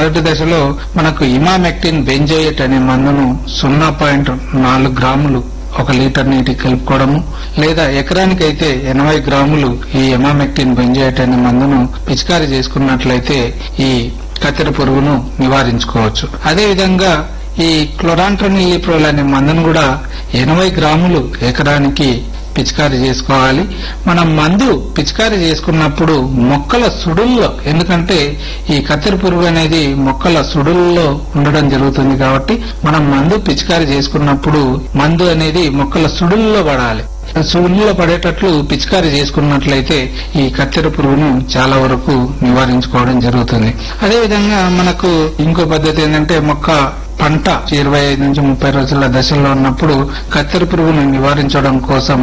మొదటి దశలో మనకు ఇమామెక్టిన్ బెంజోయేట్ అనే మందును సున్నా పాయింట్ నాలుగు గ్రాములు ఒక లీటర్ నీటికి కలుపుకోవడము లేదా ఎకరానికి అయితే ఎనభై గ్రాములు ఈ ఎమామెక్టిన్ బెంజోయేట్ అనే మందును పిచికారీ చేసుకున్నట్లయితే ఈ కత్తెర పురుగును నివారించుకోవచ్చు అదే విధంగా ఈ క్లోరాంట్రనిలిప్రోల్ అనే మందును కూడా ఎనభై గ్రాములు ఎకరానికి పిచికారీ చేసుకోవాలి మనం మందు పిచికారీ చేసుకున్నప్పుడు మొక్కల సుడుల్లో ఎందుకంటే ఈ కత్తెర పురుగు అనేది మొక్కల సుడుల్లో ఉండడం జరుగుతుంది కాబట్టి మనం మందు పిచికారీ చేసుకున్నప్పుడు మందు అనేది మొక్కల సుడుల్లో పడాలి సుడుల్లో పడేటట్లు పిచికారీ చేసుకున్నట్లయితే ఈ కత్తెర పురుగును చాలా వరకు నివారించుకోవడం జరుగుతుంది అదేవిధంగా మనకు ఇంకో పద్ధతి ఏంటంటే మొక్క పంట ఇరవై ఐదు నుంచి ముప్పై రోజుల దశలో ఉన్నప్పుడు కత్తెర పురుగును నివారించడం కోసం